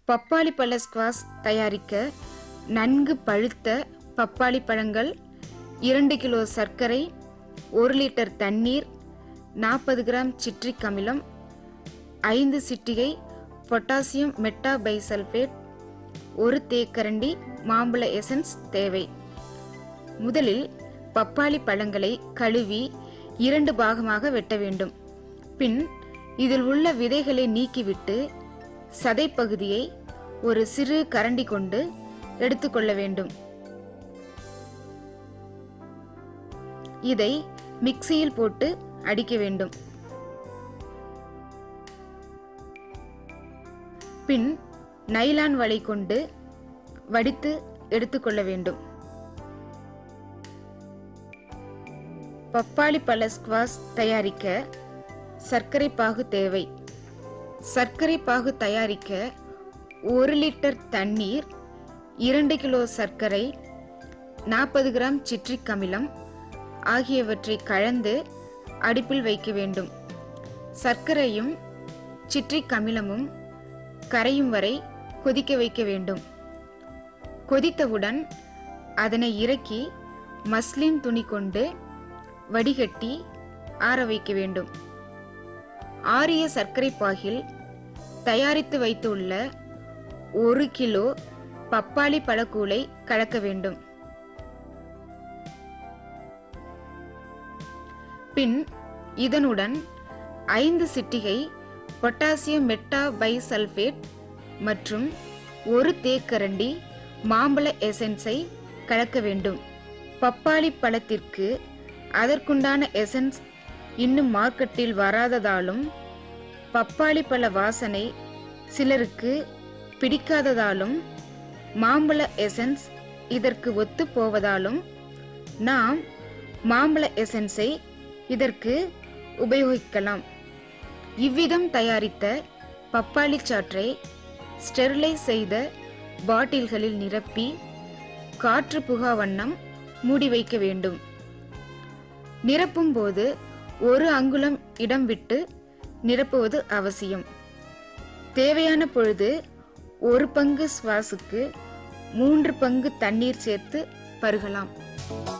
பப்பாளி பழ ஸ்குவாஷ் தயாரிக்க நன்கு பழுத்த பப்பாளி பழங்கள் இரண்டு கிலோ சர்க்கரை ஒரு லிட்டர் தண்ணீர் நாற்பது கிராம் சிட்ரிக் அமிலம் ஐந்து சிட்டிகை பொட்டாசியம் மெட்டாபைசல்பேட் ஒரு தேக்கரண்டி மாம்பழ எசன்ஸ் தேவை முதலில் பப்பாளி பழங்களை கழுவி இரண்டு பாகமாக வெட்ட வேண்டும் பின் இதில் உள்ள விதைகளை நீக்கிவிட்டு சதைப்பகுதியை ஒரு சிறு கரண்டி கொண்டு எடுத்துக்கொள்ள வேண்டும் இதை மிக்சியில் போட்டு அடிக்க வேண்டும் பின் நைலான் வலை கொண்டு வடித்து எடுத்துக்கொள்ள வேண்டும் பப்பாளி பழ ஸ்குவாஷ் தயாரிக்க சர்க்கரை பாகு தேவை சர்க்கரை பாகு தயாரிக்க ஒரு லிட்டர் தண்ணீர் இரண்டு கிலோ சர்க்கரை நாற்பது கிராம் சிட்ரிக் அமிலம் ஆகியவற்றை கலந்து அடுப்பில் வைக்க வேண்டும் சர்க்கரையும் சிட்ரிக் அமிலமும் கரையும் வரை கொதிக்க வைக்க வேண்டும் கொதித்தவுடன் அதனை இறக்கி மஸ்லின் துணி கொண்டு வடிகட்டி ஆற வைக்க வேண்டும் ஆரிய சர்க்கரை பாகில் தயாரித்து வைத்துள்ள ஒரு கிலோ பப்பாளி பழக்கூளை கலக்க வேண்டும் பின் இதனுடன் ஐந்து சிட்டிகை பொட்டாசியம் மெட்டா பைசல்பேட் மற்றும் ஒரு தேக்கரண்டி மாம்பழ எசன்ஸை கலக்க வேண்டும் பப்பாளி பழத்திற்கு அதற்குண்டான எசன்ஸ் இன்னும் மார்க்கெட்டில் வராததாலும் பப்பாளி பழ வாசனை சிலருக்கு பிடிக்காததாலும் மாம்பழ எசன்ஸ் இதற்கு ஒத்து போவதாலும் நாம் மாம்பழ எசன்ஸை இதற்கு உபயோகிக்கலாம் இவ்விதம் தயாரித்த பப்பாளி சாற்றை ஸ்டெரிலைஸ் செய்த பாட்டில்களில் நிரப்பி காற்று புகா வண்ணம் மூடி வைக்க வேண்டும் நிரப்பும் போது ஒரு அங்குலம் இடம் விட்டு நிரப்புவது அவசியம் தேவையான பொழுது ஒரு பங்கு சுவாசுக்கு மூன்று பங்கு தண்ணீர் சேர்த்து பருகலாம்